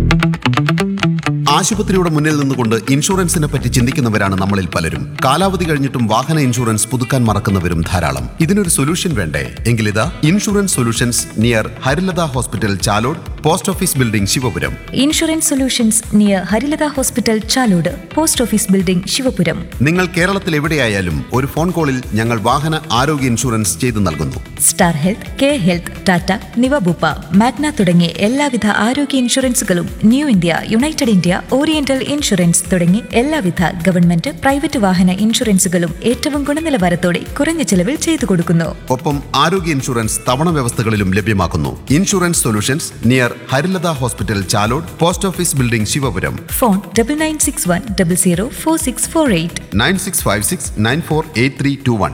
ആശുപത്രിയുടെ മുന്നിൽ നിന്നുകൊണ്ട് ഇൻഷുറൻസിനെ പറ്റി ചിന്തിക്കുന്നവരാണ് നമ്മളിൽ പലരും കാലാവധി കഴിഞ്ഞിട്ടും വാഹന ഇൻഷുറൻസ് പുതുക്കാൻ മറക്കുന്നവരും ധാരാളം ഇതിനൊരു സൊല്യൂഷൻ വേണ്ടേ എങ്കിലിതാ insurance solutions near Harilatha hospital Chalode post office building Sivapuram insurance solutions near Harilatha hospital Chalode post office building Sivapuram നിങ്ങൾ കേരളത്തിൽ എവിടെയായാലും ഒരു ഫോൺ കോളിൽ ഞങ്ങൾ വാഹന ആരോഗ്യ ഇൻഷുറൻസ് ചെയ്തു നൽകുന്നു star health care health Tata Niva Bupa Magna തുടങ്ങിയ എല്ലാവിധ ആരോഗ്യ ഇൻഷുറൻസുകളും new India united India oriental insurance തുടങ്ങി എല്ലാവിധ ഗവൺമെന്റ് പ്രൈവറ്റ് വാഹന ഇൻഷുറൻസുകളും ഏറ്റവും ഗുണനിലവാരത്തോടെ കുറഞ്ഞ ചെലവിൽ ചെയ്തു കൊടുക്കുന്നു ഒപ്പം ആരോഗ്യ ഇൻഷുറൻസ് തവണ വ്യവസ്ഥകളിലും ലഭ്യമാക്കുന്നു insurance solutions near Harilatha hospital Chalode post office building Sivapuram phone double nine six one double zero four six four eight nine six five six nine four eight three two one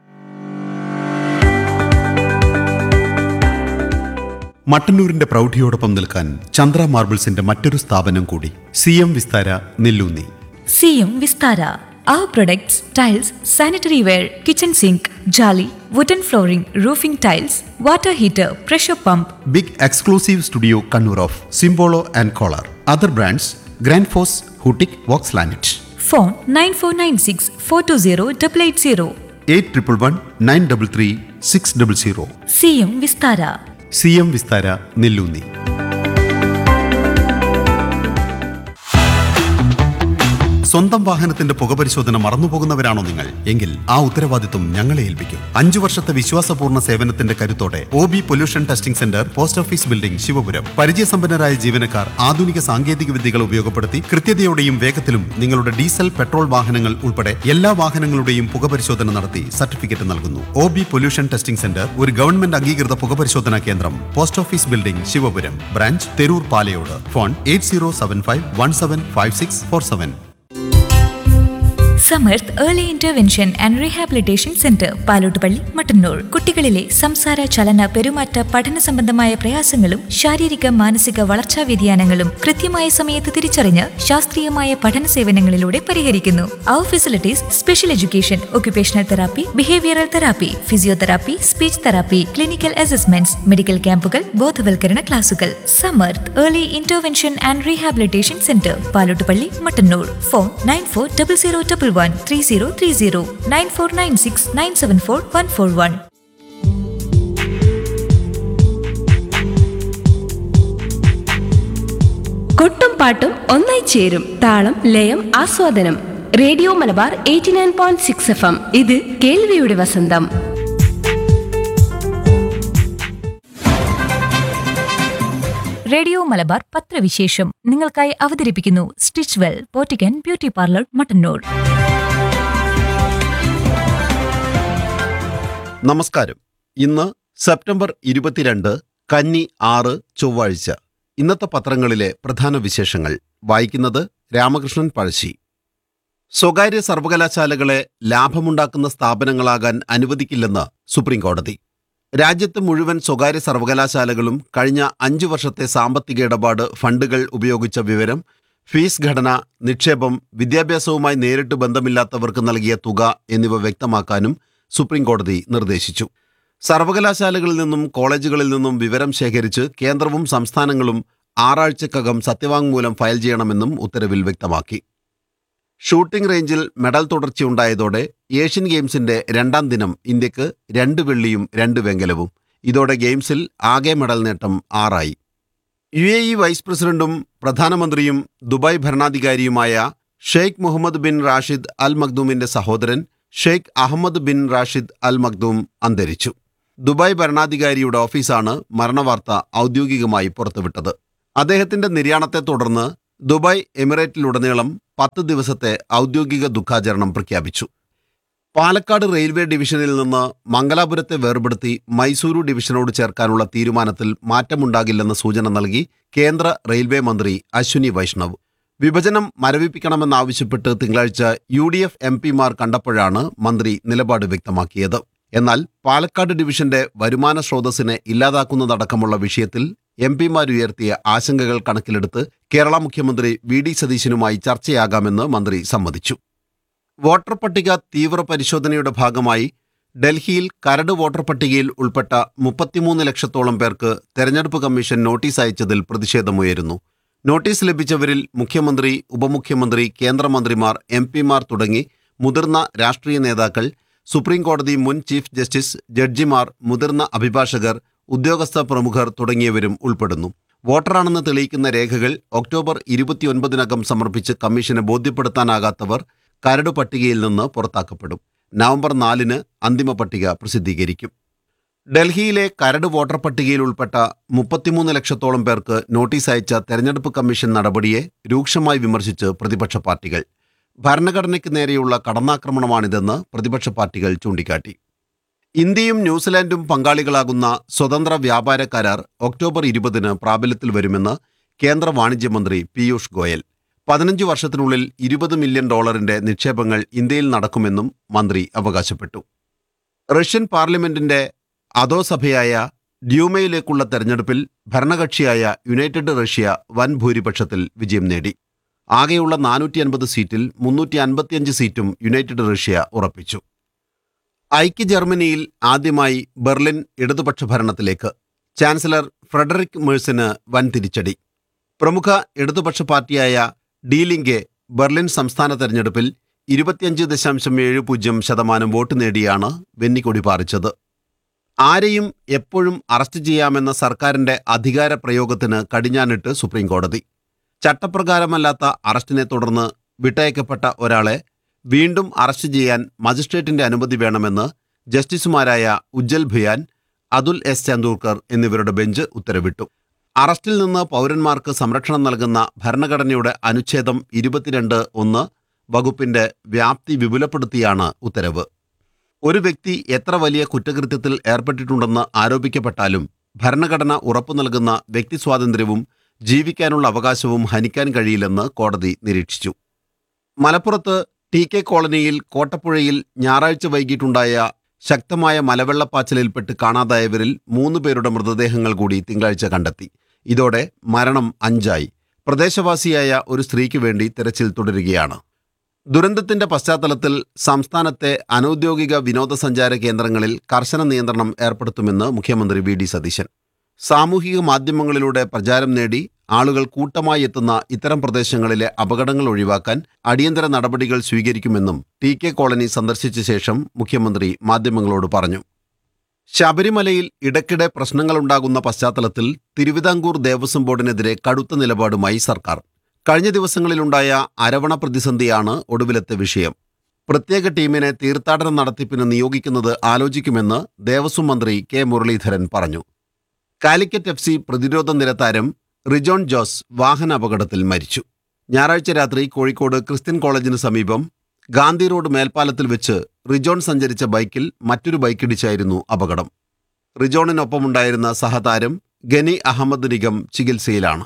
മട്ടന്നൂരിന്റെ പ്രൗഢിയോടൊപ്പം നിൽക്കാൻ ചന്ദ്ര മാർബിൾസിന്റെ മറ്റൊരു സ്ഥാപനം കൂടി സി എം വിസ്താര നെല്ലൂന്നി സിയും Vistara Our products, tiles, sanitary ware, kitchen sink, jolly, wooden flooring, roofing tiles, water heater, pressure pump, big exclusive studio Kannur of Simpolo and Kohler other brands ഗ്രാൻഡ് ഫോസ് ഹൂട്ടിക് വോക്സ് ലാനറ്റ് phone 9496 420 880. Eight triple one nine double three six double zero സിയും Vistara C M Vistara Nelloonni സ്വന്തം വാഹനത്തിന്റെ പുകപരിശോധന മറന്നുപോകുന്നവരാണോ നിങ്ങൾ എങ്കിൽ ആ ഉത്തരവാദിത്വം ഞങ്ങളെ ഏൽപ്പിക്കും അഞ്ചു വർഷത്തെ വിശ്വാസപൂർണ്ണ സേവനത്തിന്റെ കരുത്തോടെ O B pollution testing centre post office building Sivapuram പരിചയസമ്പന്നരായ ജീവനക്കാർ ആധുനിക സാങ്കേതിക വിദ്യകൾ ഉപയോഗപ്പെടുത്തി കൃത്യതയോടെയും വേഗത്തിലും നിങ്ങളുടെ ഡീസൽ പെട്രോൾ വാഹനങ്ങൾ ഉൾപ്പെടെ എല്ലാ വാഹനങ്ങളുടെയും പുകപരിശോധന നടത്തി സർട്ടിഫിക്കറ്റ് നൽകുന്നു O B pollution testing centre ഒരു ഗവൺമെന്റ് അംഗീകൃത പുകപരിശോധനാ കേന്ദ്രം post office building Sivapuram branch Theroor Palayode phone eight zero seven five one seven five six four seven Samarth early intervention and rehabilitation centre Palottupalli Mattannur കുട്ടികളിലെ സംസാര ചലന പെരുമാറ്റ പഠന സംബന്ധമായ പ്രയാസങ്ങളും ശാരീരിക മാനസിക വളർച്ചാ വ്യതിയാനങ്ങളും കൃത്യമായ സമയത്ത് തിരിച്ചറിഞ്ഞ് ശാസ്ത്രീയമായ പഠന സേവനങ്ങളിലൂടെ പരിഹരിക്കുന്നു അവർ facilities special education occupational therapy behavioural therapy physiotherapy speech therapy clinical assessments medical ക്യാമ്പുകൾ ബോധവൽക്കരണ ക്ലാസുകൾ Samarth early intervention and rehabilitation centre Palottupalli Mattannur phone nine four double zero double one three zero three zero nine four nine six nine seven four one four one കൊട്ടും പാട്ടും ഒന്നായി ചേരും താളം ലയം ആസ്വാദനം radio Malabar eighty nine point six F M ഇത് കേൾവിയുടെ വസന്തം റേഡിയോ മലബാർ പത്രവിശേഷം നിങ്ങൾക്കായി അവതരിപ്പിക്കുന്നു stitch well boutique and beauty parlour Mattannur നമസ്കാരം ഇന്ന് സെപ്റ്റംബർ ഇരുപത്തിരണ്ട് കന്നി ആറ് ചൊവ്വാഴ്ച ഇന്നത്തെ പത്രങ്ങളിലെ പ്രധാന വിശേഷങ്ങൾ വായിക്കുന്നത് രാമകൃഷ്ണൻ പഴശ്ശി സ്വകാര്യ സർവകലാശാലകളെ ലാഭമുണ്ടാക്കുന്ന സ്ഥാപനങ്ങളാകാൻ അനുവദിക്കില്ലെന്ന് സുപ്രീം കോടതി രാജ്യത്ത് മുഴുവൻ സ്വകാര്യ സർവകലാശാലകളും കഴിഞ്ഞ അഞ്ചു വർഷത്തെ സാമ്പത്തിക ഇടപാട് ഫണ്ടുകൾ ഉപയോഗിച്ച വിവരം ഫീസ് ഘടന നിക്ഷേപം വിദ്യാഭ്യാസവുമായി നേരിട്ട് ബന്ധമില്ലാത്തവർക്ക് നൽകിയ തുക എന്നിവ വ്യക്തമാക്കാനും സുപ്രീം കോടതി നിർദ്ദേശിച്ചു സർവകലാശാലകളിൽ നിന്നും കോളേജുകളിൽ നിന്നും വിവരം ശേഖരിച്ച് കേന്ദ്രവും സംസ്ഥാനങ്ങളും ആറാഴ്ചക്കകം സത്യവാങ്മൂലം ഫയൽ ചെയ്യണമെന്നും ഉത്തരവിൽ വ്യക്തമാക്കി ഷൂട്ടിംഗ് റേഞ്ചിൽ മെഡൽ തുടർച്ചയുണ്ടായതോടെ ഏഷ്യൻ ഗെയിംസിന്റെ രണ്ടാം ദിനം ഇന്ത്യക്ക് രണ്ട് വെള്ളിയും രണ്ട് വെങ്കലവും ഇതോടെ ഗെയിംസിൽ ആകെ മെഡൽ നേട്ടം ആറായി യു എ ഇ വൈസ് പ്രസിഡന്റും പ്രധാനമന്ത്രിയും ദുബായ് ഭരണാധികാരിയുമായ Sheikh Mohammed bin Rashid Al മഖ്ദൂമിന്റെ സഹോദരൻ Sheikh Ahmed bin Rashid Al Maktoum അന്തരിച്ചു ദുബായ് ഭരണാധികാരിയുടെ ഓഫീസാണ് മരണവാർത്ത ഔദ്യോഗികമായി പുറത്തുവിട്ടത് അദ്ദേഹത്തിന്റെ നിര്യാണത്തെ തുടർന്ന് ദുബായ് എമിറേറ്റിലുടനീളം പത്ത് ദിവസത്തെ ഔദ്യോഗിക ദുഃഖാചരണം പ്രഖ്യാപിച്ചു പാലക്കാട് റെയിൽവേ ഡിവിഷനിൽ നിന്ന് മംഗലാപുരത്തെ വേർപെടുത്തി മൈസൂരു ഡിവിഷനോട് ചേർക്കാനുള്ള തീരുമാനത്തിൽ മാറ്റമുണ്ടാകില്ലെന്ന സൂചന നൽകി കേന്ദ്ര റെയിൽവേ മന്ത്രി അശ്വിനി വൈഷ്ണവ് വിഭജനം മരവിപ്പിക്കണമെന്നാവശ്യപ്പെട്ട് തിങ്കളാഴ്ച യു ഡി എഫ് എം പിമാർ കണ്ടപ്പോഴാണ് മന്ത്രി നിലപാട് വ്യക്തമാക്കിയത് എന്നാൽ പാലക്കാട് ഡിവിഷന്റെ വരുമാന സ്രോതസ്സിനെ ഇല്ലാതാക്കുന്നതടക്കമുള്ള വിഷയത്തിൽ എം പിമാരുയർത്തിയ ആശങ്കകൾ കണക്കിലെടുത്ത് കേരള മുഖ്യമന്ത്രി വി ഡി സതീശനുമായി ചർച്ചയാകാമെന്ന് മന്ത്രി സമ്മതിച്ചു വോട്ടർ പട്ടിക തീവ്ര പരിശോധനയുടെ ഭാഗമായി ഡൽഹിയിൽ കരട് വോട്ടർ പട്ടികയിൽ ഉൾപ്പെട്ട മുപ്പത്തിമൂന്ന് ലക്ഷത്തോളം പേർക്ക് തെരഞ്ഞെടുപ്പ് കമ്മീഷൻ നോട്ടീസ് അയച്ചതിൽ പ്രതിഷേധമുയരുന്നു നോട്ടീസ് ലഭിച്ചവരിൽ മുഖ്യമന്ത്രി ഉപമുഖ്യമന്ത്രി കേന്ദ്രമന്ത്രിമാർ എം പിമാർ തുടങ്ങി മുതിർന്ന രാഷ്ട്രീയ നേതാക്കൾ സുപ്രീം കോടതി മുൻ ചീഫ് ജസ്റ്റിസ് ജഡ്ജിമാർ മുതിർന്ന അഭിഭാഷകർ ഉദ്യോഗസ്ഥ പ്രമുഖർ തുടങ്ങിയവരും ഉൾപ്പെടുന്നു വോട്ടറാണെന്ന് തെളിയിക്കുന്ന രേഖകൾ ഒക്ടോബർ ഇരുപത്തിയൊൻപതിനകം സമർപ്പിച്ച് കമ്മീഷന് ബോധ്യപ്പെടുത്താനാകാത്തവർ കരട് പട്ടികയിൽ നിന്ന് പുറത്താക്കപ്പെടും നവംബർ നാലിന് അന്തിമ പട്ടിക പ്രസിദ്ധീകരിക്കും ഡൽഹിയിലെ കരട് വോട്ടർ പട്ടികയിൽ ഉൾപ്പെട്ട മുപ്പത്തിമൂന്ന് ലക്ഷത്തോളം പേർക്ക് നോട്ടീസ് അയച്ച തെരഞ്ഞെടുപ്പ് കമ്മീഷൻ നടപടിയെ രൂക്ഷമായി വിമർശിച്ച് പ്രതിപക്ഷ പാർട്ടികൾ ഭരണഘടനയ്ക്ക് നേരെയുള്ള കടന്നാക്രമണമാണിതെന്ന് പ്രതിപക്ഷ പാർട്ടികൾ ചൂണ്ടിക്കാട്ടി ഇന്ത്യയും ന്യൂസിലാൻഡും പങ്കാളികളാകുന്ന സ്വതന്ത്ര വ്യാപാര കരാർ ഒക്ടോബർ ഇരുപതിന് പ്രാബല്യത്തിൽ വരുമെന്ന് കേന്ദ്ര വാണിജ്യമന്ത്രി പീയൂഷ് ഗോയൽ പതിനഞ്ച് വർഷത്തിനുള്ളിൽ ഇരുപത് മില്യൺ ഡോളറിന്റെ നിക്ഷേപങ്ങൾ ഇന്ത്യയിൽ നടക്കുമെന്നും മന്ത്രി അവകാശപ്പെട്ടു റഷ്യൻ പാർലമെന്റിന്റെ അധോസഭയായ ഡ്യൂമയിലേക്കുള്ള തെരഞ്ഞെടുപ്പിൽ ഭരണകക്ഷിയായ യുണൈറ്റഡ് റഷ്യ വൻ ഭൂരിപക്ഷത്തിൽ വിജയം നേടി ആകെയുള്ള നാനൂറ്റി അൻപത് സീറ്റിൽ മുന്നൂറ്റി അൻപത്തിയഞ്ച് സീറ്റും യുണൈറ്റഡ് റഷ്യ ഉറപ്പിച്ചു ഐക്യ ജർമ്മനിയിൽ ആദ്യമായി ബെർലിൻ ഇടതുപക്ഷ ഭരണത്തിലേക്ക് ചാൻസലർ ഫ്രെഡറിക് മേഴ്സിന് വൻ തിരിച്ചടി പ്രമുഖ ഇടതുപക്ഷ പാർട്ടിയായ ഡീലിംഗെ ബെർലിൻ സംസ്ഥാന തെരഞ്ഞെടുപ്പിൽ ഇരുപത്തിയഞ്ച് ദശാംശം ഏഴ് പൂജ്യം ശതമാനം വോട്ട് നേടിയാണ് വെന്നിക്കൊടി പാറിച്ചത് ആരെയും എപ്പോഴും അറസ്റ്റ് ചെയ്യാമെന്ന സർക്കാരിന്റെ അധികാര പ്രയോഗത്തിന് കടിഞ്ഞാനിട്ട് സുപ്രീംകോടതി ചട്ടപ്രകാരമല്ലാത്ത അറസ്റ്റിനെ തുടർന്ന് വിട്ടയക്കപ്പെട്ട ഒരാളെ വീണ്ടും അറസ്റ്റ് ചെയ്യാൻ മജിസ്ട്രേറ്റിന്റെ അനുമതി വേണമെന്ന് ജസ്റ്റിസുമാരായ ഉജ്ജൽ ഭുയാൻ അതുൽ എസ് ചാന്തൂർക്കർ എന്നിവരുടെ ബെഞ്ച് ഉത്തരവിട്ടു അറസ്റ്റിൽ നിന്ന് പൗരന്മാർക്ക് സംരക്ഷണം നൽകുന്ന ഭരണഘടനയുടെ അനുച്ഛേദം ഇരുപത്തിരണ്ട് ഒന്ന് വകുപ്പിന്റെ വ്യാപ്തി വിപുലപ്പെടുത്തിയാണ് ഉത്തരവ് ഒരു വ്യക്തി എത്ര വലിയ കുറ്റകൃത്യത്തിൽ ഏർപ്പെട്ടിട്ടുണ്ടെന്ന് ആരോപിക്കപ്പെട്ടാലും ഭരണഘടന ഉറപ്പു നൽകുന്ന വ്യക്തി സ്വാതന്ത്ര്യവും ജീവിക്കാനുള്ള അവകാശവും ഹനിക്കാൻ കഴിയില്ലെന്ന് കോടതി നിരീക്ഷിച്ചു മലപ്പുറത്ത് ടി കെ കോളനിയിൽ കോട്ടപ്പുഴയിൽ ഞായറാഴ്ച വൈകിട്ടുണ്ടായ ശക്തമായ മലവെള്ളപ്പാച്ചിലിൽപ്പെട്ട് കാണാതായവരിൽ മൂന്ന് പേരുടെ മൃതദേഹങ്ങൾ കൂടി തിങ്കളാഴ്ച കണ്ടെത്തി ഇതോടെ മരണം അഞ്ചായി പ്രദേശവാസിയായ ഒരു സ്ത്രീക്ക് വേണ്ടി തെരച്ചിൽ തുടരുകയാണ് ദുരന്തത്തിന്റെ പശ്ചാത്തലത്തിൽ സംസ്ഥാനത്തെ അനൌദ്യോഗിക വിനോദസഞ്ചാര കേന്ദ്രങ്ങളിൽ കർശന നിയന്ത്രണം ഏർപ്പെടുത്തുമെന്ന് മുഖ്യമന്ത്രി വി ഡി സതീശൻ സാമൂഹിക മാധ്യമങ്ങളിലൂടെ പ്രചാരം നേടി ആളുകൾ കൂട്ടമായി എത്തുന്ന ഇത്തരം പ്രദേശങ്ങളിലെ അപകടങ്ങൾ ഒഴിവാക്കാൻ അടിയന്തര നടപടികൾ സ്വീകരിക്കുമെന്നും ടി കെ കോളനി സന്ദർശിച്ച ശേഷം മുഖ്യമന്ത്രി മാധ്യമങ്ങളോട് പറഞ്ഞു ശബരിമലയിൽ ഇടയ്ക്കിടെ പ്രശ്നങ്ങളുണ്ടാകുന്ന പശ്ചാത്തലത്തിൽ തിരുവിതാംകൂർ ദേവസ്വം ബോർഡിനെതിരെ കടുത്ത നിലപാടുമായി സർക്കാർ കഴിഞ്ഞ ദിവസങ്ങളിലുണ്ടായ അരവണ പ്രതിസന്ധിയാണ് ഒടുവിലത്തെ വിഷയം പ്രത്യേക ടീമിനെ തീർത്ഥാടന നടത്തിപ്പിന് നിയോഗിക്കുന്നത് ആലോചിക്കുമെന്ന് ദേവസ്വം മന്ത്രി കെ മുരളീധരൻ പറഞ്ഞു കാലിക്കറ്റ് എഫ് സി പ്രതിരോധ നിര താരം റിജോൺ ജോസ് വാഹനാപകടത്തിൽ മരിച്ചു ഞായറാഴ്ച രാത്രി കോഴിക്കോട് ക്രിസ്ത്യൻ കോളേജിന് സമീപം ഗാന്ധി റോഡ് മേൽപ്പാലത്തിൽ വെച്ച് റിജോൺ സഞ്ചരിച്ച ബൈക്കിൽ മറ്റൊരു ബൈക്കിടിച്ചായിരുന്നു അപകടം റിജോണിനൊപ്പമുണ്ടായിരുന്ന സഹതാരം ഗനി അഹമ്മദ് നിഗം ചികിത്സയിലാണ്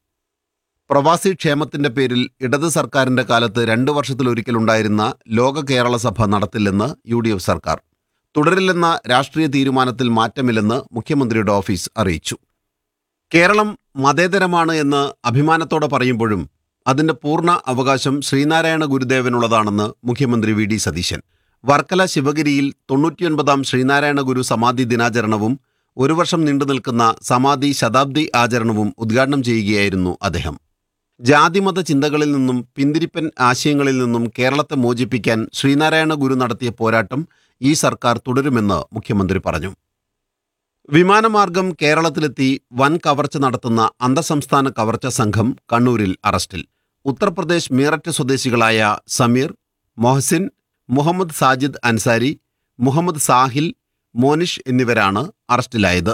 പ്രവാസി ക്ഷേമത്തിന്റെ പേരിൽ ഇടത് സർക്കാരിന്റെ കാലത്ത് രണ്ടു വർഷത്തിലൊരിക്കലുണ്ടായിരുന്ന ലോക കേരള സഭ നടത്തില്ലെന്ന് യു ഡി എഫ് സർക്കാർ തുടരില്ലെന്ന രാഷ്ട്രീയ തീരുമാനത്തിൽ മാറ്റമില്ലെന്ന് മുഖ്യമന്ത്രിയുടെ ഓഫീസ് അറിയിച്ചു കേരളം മതേതരമാണ് എന്ന് അഭിമാനത്തോടെ പറയുമ്പോഴും അതിന്റെ പൂർണ്ണ അവകാശം ശ്രീനാരായണ ഗുരുദേവനുള്ളതാണെന്ന് മുഖ്യമന്ത്രി വി ഡി സതീശൻ വർക്കല ശിവഗിരിയിൽ തൊണ്ണൂറ്റിയൊൻപതാം ശ്രീനാരായണ ഗുരു സമാധി ദിനാചരണവും ഒരു വർഷം നീണ്ടുനിൽക്കുന്ന സമാധി ശതാബ്ദി ആചരണവും ഉദ്ഘാടനം ചെയ്യുകയായിരുന്നു അദ്ദേഹം ജാതിമത ചിന്തകളിൽ നിന്നും പിന്തിരിപ്പൻ ആശയങ്ങളിൽ നിന്നും കേരളത്തെ മോചിപ്പിക്കാൻ ശ്രീനാരായണ ഗുരു നടത്തിയ പോരാട്ടം ഈ സർക്കാർ തുടരുമെന്ന് മുഖ്യമന്ത്രി പറഞ്ഞു വിമാനമാർഗം കേരളത്തിലെത്തി വൻ കവർച്ച നടത്തുന്ന അന്തർസംസ്ഥാന കവർച്ച സംഘം കണ്ണൂരിൽ അറസ്റ്റിൽ ഉത്തർപ്രദേശ് മീററ്റ് സ്വദേശികളായ സമീർ മൊഹസിൻ മുഹമ്മദ് സാജിദ് അൻസാരി മുഹമ്മദ് സാഹിൽ മോനിഷ് എന്നിവരാണ് അറസ്റ്റിലായത്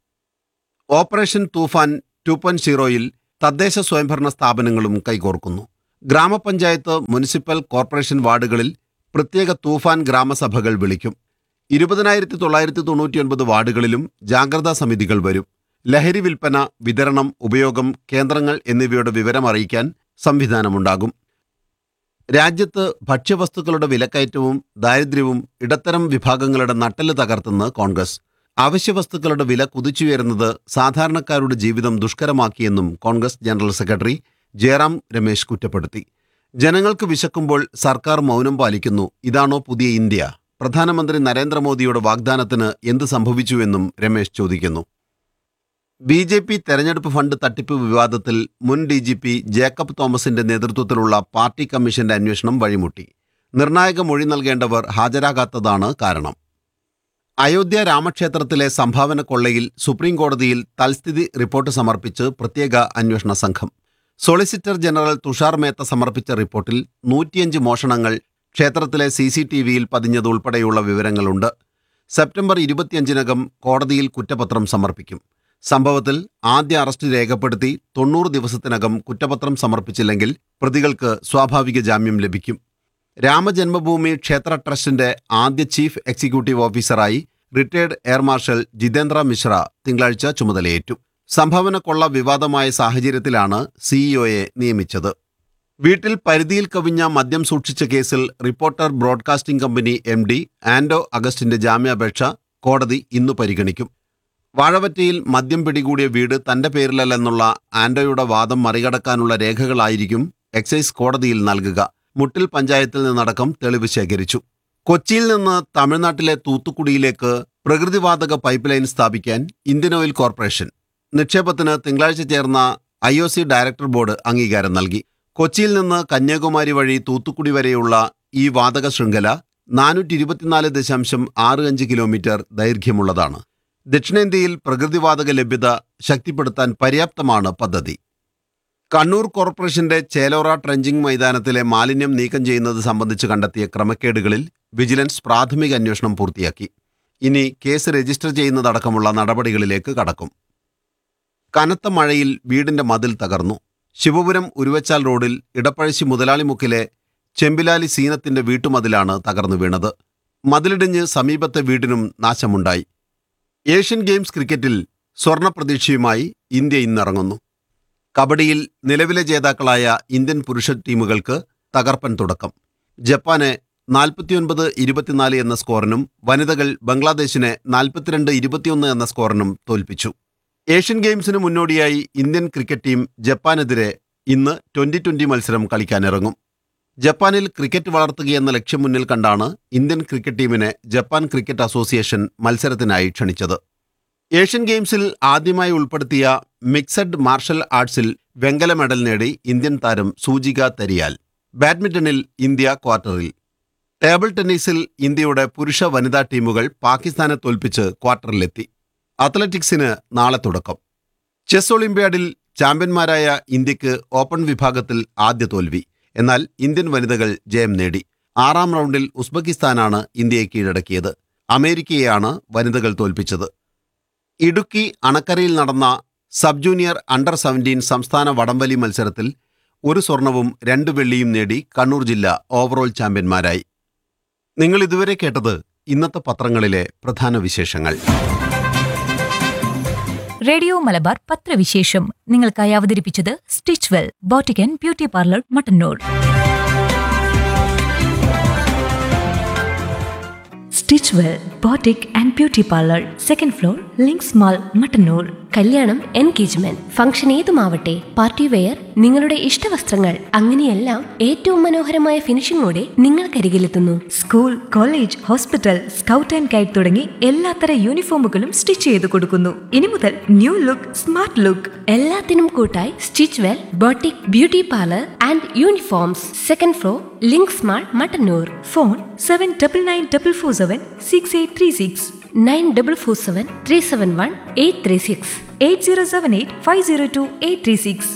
ഓപ്പറേഷൻ തൂഫാൻ ടു പോയിന്റ് സീറോയിൽ തദ്ദേശ സ്വയംഭരണ സ്ഥാപനങ്ങളും കൈകോർക്കുന്നു ഗ്രാമപഞ്ചായത്ത് മുനിസിപ്പൽ കോർപ്പറേഷൻ വാർഡുകളിൽ പ്രത്യേക തൂഫാൻ ഗ്രാമസഭകൾ വിളിക്കും ഇരുപതിനായിരത്തി തൊള്ളായിരത്തി തൊണ്ണൂറ്റിയൊൻപത് വാർഡുകളിലും ജാഗ്രതാ സമിതികൾ വരും ലഹരി വിൽപ്പന വിതരണം ഉപയോഗം കേന്ദ്രങ്ങൾ എന്നിവയുടെ വിവരം അറിയിക്കാൻ സംവിധാനമുണ്ടാകും രാജ്യത്ത് ഭക്ഷ്യവസ്തുക്കളുടെ വിലക്കയറ്റവും ദാരിദ്ര്യവും ഇടത്തരം വിഭാഗങ്ങളുടെ നട്ടെല്ല് തകർത്തെന്ന് കോൺഗ്രസ് അവശ്യവസ്തുക്കളുടെ വില കുതിച്ചുയരുന്നത് സാധാരണക്കാരുടെ ജീവിതം ദുഷ്കരമാക്കിയെന്നും കോൺഗ്രസ് ജനറൽ സെക്രട്ടറി ജയറാം രമേശ് കുറ്റപ്പെടുത്തി ജനങ്ങൾക്ക് വിശക്കുമ്പോൾ സർക്കാർ മൗനം പാലിക്കുന്നു ഇതാണോ പുതിയ ഇന്ത്യ പ്രധാനമന്ത്രി നരേന്ദ്രമോദിയുടെ വാഗ്ദാനത്തിന് എന്ത് സംഭവിച്ചുവെന്നും രമേശ് ചോദിക്കുന്നു ബി ജെ പി തെരഞ്ഞെടുപ്പ് ഫണ്ട് തട്ടിപ്പ് വിവാദത്തിൽ മുൻ ഡി ജി പി ജേക്കബ് തോമസിന്റെ നേതൃത്വത്തിലുള്ള പാർട്ടി കമ്മീഷന്റെ അന്വേഷണം വഴിമുട്ടി നിർണായക മൊഴി നൽകേണ്ടവർ ഹാജരാകാത്തതാണ് കാരണം അയോധ്യ രാമക്ഷേത്രത്തിലെ സംഭാവന കൊള്ളയിൽ സുപ്രീം കോടതിയിൽ തൽസ്ഥിതി റിപ്പോർട്ട് സമർപ്പിച്ച് പ്രത്യേക അന്വേഷണ സംഘം സോളിസിറ്റർ ജനറൽ തുഷാർ മേത്ത സമർപ്പിച്ച റിപ്പോർട്ടിൽ നൂറ്റിയഞ്ച് മോഷണങ്ങൾ ക്ഷേത്രത്തിലെ സി സി ടി വിയിൽ പതിഞ്ഞതുൾപ്പെടെയുള്ള വിവരങ്ങളുണ്ട് സെപ്റ്റംബർ ഇരുപത്തിയഞ്ചിനകം കോടതിയിൽ കുറ്റപത്രം സമർപ്പിക്കും സംഭവത്തിൽ ആദ്യ അറസ്റ്റ് രേഖപ്പെടുത്തി തൊണ്ണൂറ് ദിവസത്തിനകം കുറ്റപത്രം സമർപ്പിച്ചില്ലെങ്കിൽ പ്രതികൾക്ക് സ്വാഭാവിക ജാമ്യം ലഭിക്കും രാമജന്മഭൂമി ക്ഷേത്ര ട്രസ്റ്റിന്റെ ആദ്യ ചീഫ് എക്സിക്യൂട്ടീവ് ഓഫീസറായി retired air marshal Jitendra Mishra തിങ്കളാഴ്ച ചുമതലയേറ്റു സംഭാവന കൊള്ള വിവാദമായ സാഹചര്യത്തിലാണ് സിഇഒയെ നിയമിച്ചത് വീട്ടിൽ പരിധിയിൽ കവിഞ്ഞ മദ്യം സൂക്ഷിച്ച കേസിൽ reporter broadcasting company M D Anto അഗസ്റ്റിന്റെ ജാമ്യാപേക്ഷ കോടതി ഇന്നു പരിഗണിക്കും വാഴവറ്റയിൽ മദ്യം പിടികൂടിയ വീട് തന്റെ പേരിലല്ലെന്നുള്ള ആൻഡോയുടെ വാദം മറികടക്കാനുള്ള രേഖകളായിരിക്കും എക്സൈസ് കോടതിയിൽ നൽകുക മുട്ടിൽ പഞ്ചായത്തിൽ നിന്നടക്കം തെളിവ് ശേഖരിച്ചു കൊച്ചിയിൽ നിന്ന് തമിഴ്നാട്ടിലെ തൂത്തുക്കുടിയിലേക്ക് പ്രകൃതിവാതക പൈപ്പ് ലൈൻ സ്ഥാപിക്കാൻ ഇന്ത്യൻ ഓയിൽ കോർപ്പറേഷൻ നിക്ഷേപത്തിന് തിങ്കളാഴ്ച ചേർന്ന I O C director board അംഗീകാരം നൽകി കൊച്ചിയിൽ നിന്ന് കന്യാകുമാരി വഴി തൂത്തുക്കുടി വരെയുള്ള ഈ വാതക ശൃംഖല നാനൂറ്റി ഇരുപത്തിനാല് ദശാംശം ആറ് അഞ്ച് കിലോമീറ്റർ ദൈർഘ്യമുള്ളതാണ് ദക്ഷിണേന്ത്യയിൽ പ്രകൃതിവാതക ലഭ്യത ശക്തിപ്പെടുത്താൻ പര്യാപ്തമാണ് പദ്ധതി കണ്ണൂർ കോർപ്പറേഷന്റെ ചേലോറ ട്രെഞ്ചിങ് മൈതാനത്തിലെ മാലിന്യം നീക്കം ചെയ്യുന്നത് സംബന്ധിച്ച് കണ്ടെത്തിയ ക്രമക്കേടുകളിൽ വിജിലൻസ് പ്രാഥമിക അന്വേഷണം പൂർത്തിയാക്കി ഇനി കേസ് രജിസ്റ്റർ ചെയ്യുന്നതടക്കമുള്ള നടപടികളിലേക്ക് കടക്കും കനത്ത മഴയിൽ വീടിന്റെ മതിൽ തകർന്നു ശിവപുരം ഉരുവച്ചാൽ റോഡിൽ ഇടപ്പഴശ്ശി മുതലാളിമുക്കിലെ ചെമ്പിലാലി സീനത്തിന്റെ വീട്ടുമതിലാണ് തകർന്നു വീണത് മതിലിടിഞ്ഞ് സമീപത്തെ വീടിനും നാശമുണ്ടായി ഏഷ്യൻ ഗെയിംസ് ക്രിക്കറ്റിൽ സ്വർണ പ്രതീക്ഷയുമായി ഇന്ത്യ ഇന്നിറങ്ങുന്നു കബഡിയിൽ നിലവിലെ ജേതാക്കളായ ഇന്ത്യൻ പുരുഷ ടീമുകൾക്ക് തകർപ്പൻ തുടക്കം ജപ്പാനെ നാൽപ്പത്തിയൊൻപത് ഇരുപത്തിനാല് എന്ന സ്കോറിനും വനിതകൾ ബംഗ്ലാദേശിനെ നാൽപ്പത്തിരണ്ട് ഇരുപത്തിയൊന്ന് എന്ന സ്കോറിനും തോൽപ്പിച്ചു ഏഷ്യൻ ഗെയിംസിന് മുന്നോടിയായി ഇന്ത്യൻ ക്രിക്കറ്റ് ടീം ജപ്പാനെതിരെ ഇന്ന് ട്വന്റി ട്വന്റി മത്സരം കളിക്കാനിറങ്ങും ജപ്പാനിൽ ക്രിക്കറ്റ് വളർത്തുകയെന്ന ലക്ഷ്യം മുന്നിൽ കണ്ടാണ് ഇന്ത്യൻ ക്രിക്കറ്റ് ടീമിനെ ജപ്പാൻ ക്രിക്കറ്റ് അസോസിയേഷൻ മത്സരത്തിനായി ക്ഷണിച്ചത് ഏഷ്യൻ ഗെയിംസിൽ ആദ്യമായി ഉൾപ്പെടുത്തിയ മിക്സഡ് മാർഷൽ ആർട്സിൽ വെങ്കല മെഡൽ നേടി ഇന്ത്യൻ താരം സൂചിക തരിയാൽ ബാഡ്മിന്റണിൽ ഇന്ത്യ ക്വാർട്ടറിൽ ടേബിൾ ടെന്നീസിൽ ഇന്ത്യയുടെ പുരുഷ വനിതാ ടീമുകൾ പാകിസ്ഥാനെ തോൽപ്പിച്ച് ക്വാർട്ടറിലെത്തി അത്ലറ്റിക്സിന് നാളെ തുടക്കം ചെസ് ഒളിമ്പ്യാഡിൽ ചാമ്പ്യന്മാരായ ഇന്ത്യക്ക് ഓപ്പൺ വിഭാഗത്തിൽ ആദ്യ തോൽവി എന്നാൽ ഇന്ത്യൻ വനിതകൾ ജയം നേടി ആറാം റൗണ്ടിൽ ഉസ്ബെക്കിസ്ഥാനാണ് ഇന്ത്യയെ കീഴടക്കിയത് അമേരിക്കയെയാണ് വനിതകൾ തോൽപ്പിച്ചത് ഇടുക്കി അണക്കരയിൽ നടന്ന സബ് ജൂനിയർ അണ്ടർ സെവൻറ്റീൻ സംസ്ഥാന വടംവലി മത്സരത്തിൽ ഒരു സ്വർണവും രണ്ട് വെള്ളിയും നേടി കണ്ണൂർ ജില്ല ഓവറോൾ ചാമ്പ്യന്മാരായി നിങ്ങൾ ഇതുവരെ കേട്ടത് ഇന്നത്തെ പത്രങ്ങളിലെ പ്രധാന വിശേഷങ്ങൾ റേഡിയോ മലബാർ പത്രവിശേഷം നിങ്ങൾക്കായി അവതരിപ്പിച്ചത് stitch well boutique and beauty parlour Mattannur stitch well boutique and beauty parlour second floor Links mall Mattannur കല്യാണം എൻഗേജ്മെന്റ് ഫംഗ്ഷൻ ഏതുമാവട്ടെ പാർട്ടി വെയർ നിങ്ങളുടെ ഇഷ്ടവസ്ത്രങ്ങൾ അങ്ങനെയെല്ലാം ഏറ്റവും മനോഹരമായ ഫിനിഷിംഗോടെ നിങ്ങൾക്കരികിലെത്തുന്നു school college hospital scout and guide തുടങ്ങി എല്ലാത്തര യൂണിഫോമുകളും സ്റ്റിച്ച് ചെയ്ത് കൊടുക്കുന്നു ഇനി മുതൽ ന്യൂ ലുക്ക് സ്മാർട്ട് ലുക്ക് എല്ലാത്തിനും കൂട്ടായി stitch well boutique beauty parlour and uniforms second floor Links mall Mattannur phone seven double nine double four seven six eight three six nine double four seven three seven one eight three six eight zero seven eight five zero two eight three six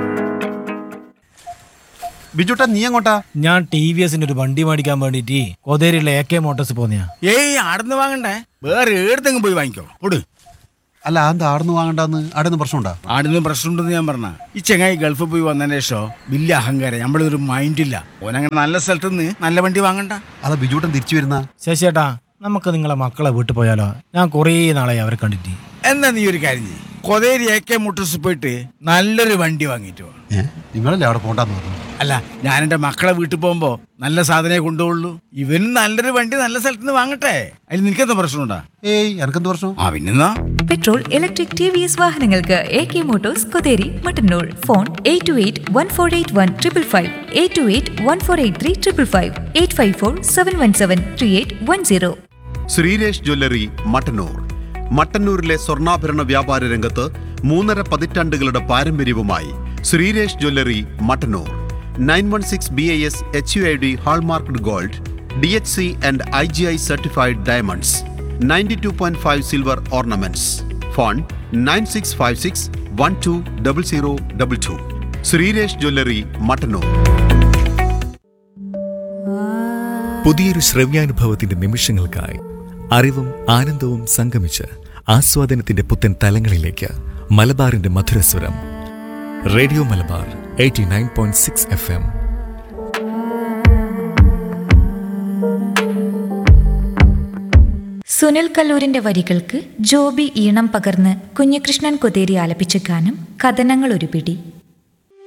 ബിജുട്ടാ നീ എങ്ങോട്ടാ ഞാൻ T V എസിന്റെ ഒരു വണ്ടി മേടിക്കാൻ വേണ്ടിട്ട് കൊതേരിയുള്ള എ കെ മോട്ടോഴ്സ് പോന്നെയാ ഏയ് ആടുന്ന് വാങ്ങണ്ടേ വേറെ ഏടത്തെങ്കിലും പോയി വാങ്ങിക്കോ കൊടു അല്ല എന്താ ആടുന്ന് വാങ്ങണ്ടെന്ന് ആടുന്ന് പ്രശ്നമുണ്ടാ ആടുന്ന് പ്രശ്നമുണ്ടെന്ന് ഞാൻ പറഞ്ഞ ഈ ചെങ്ങായി ഗൾഫിൽ പോയി വന്നതിന് ശേഷം വലിയ അഹങ്കാരം നമ്മളൊരു മൈൻഡില്ല ഓനങ്ങനെ നല്ല സ്ഥലത്ത് നിന്ന് നല്ല വണ്ടി വാങ്ങണ്ട അതാ ബിജുട്ടൻ തിരിച്ചു വരുന്ന ശശിയേട്ടാ നമുക്ക് നിങ്ങളെ മക്കളെ വീട്ടിൽ പോയാലോ ഞാൻ കുറേ നാളായി അവരെ കണ്ടിട്ട് എന്നാ നീ ഒരു കാര്യം ചെയ്യ് കൊതേരി എ കെ മോട്ടോഴ്സ് പോയിട്ട് നല്ലൊരു വണ്ടി വാങ്ങിയിട്ട് വാ നിങ്ങളല്ലേ അവിടെ പോണ്ടെന്ന് പറഞ്ഞു അല്ല ഞാൻ എൻ്റെ മക്കളെ വീട്ടിൽ പോകുമ്പോ നല്ല സാധനമേ കൊണ്ടുപോകുള്ളൂ ഇവന് നല്ലൊരു വണ്ടി നല്ല സ്ഥലത്ത് നിന്ന് വാങ്ങട്ടെ അതിൽ നിനക്കെന്താ പ്രശ്നമുണ്ടാ ഏയ് എനക്കെന്ത് പ്രശ്നം ആ പിന്നെന്നാ petrol electric T V S വാഹനങ്ങൾക്ക് A K motors Kotheri Mattannur phone eight two eight one four eight one triple five eight two eight one four eight three triple five eight five four seven one seven three eight one zero Sreeresh jewellery Mattannur മട്ടന്നൂരിലെ സ്വർണ്ണാഭരണ വ്യാപാര രംഗത്ത് മൂന്നര പതിറ്റാണ്ടുകളുടെ പാരമ്പര്യവുമായി Sreeresh jewellery Mattannur nine one six B I S H U I D hallmarked gold D H C and I G I certified diamonds ninety two point five silver ornaments phone nine six five six one two double zero double two Sreeresh jewellery Mattannur പുതിയൊരു ശ്രവ്യാനുഭവത്തിന്റെ നിമിഷങ്ങൾക്കായി അറിവും ആനന്ദവും സംഗമിച്ച് ആസ്വാദനത്തിന്റെ പുത്തൻ തലങ്ങളിലേക്ക് മലബാറിന്റെ മധുരസ്വരം radio Malabar eighty nine point six F M Sunil കല്ലൂരിന്റെ വരികൾക്ക് ജോബി ഈണം പകർന്ന് കുഞ്ഞികൃഷ്ണൻ കൊതേരി ആലപിച്ച ഗാനം കഥനങ്ങൾ ഒരു പിടി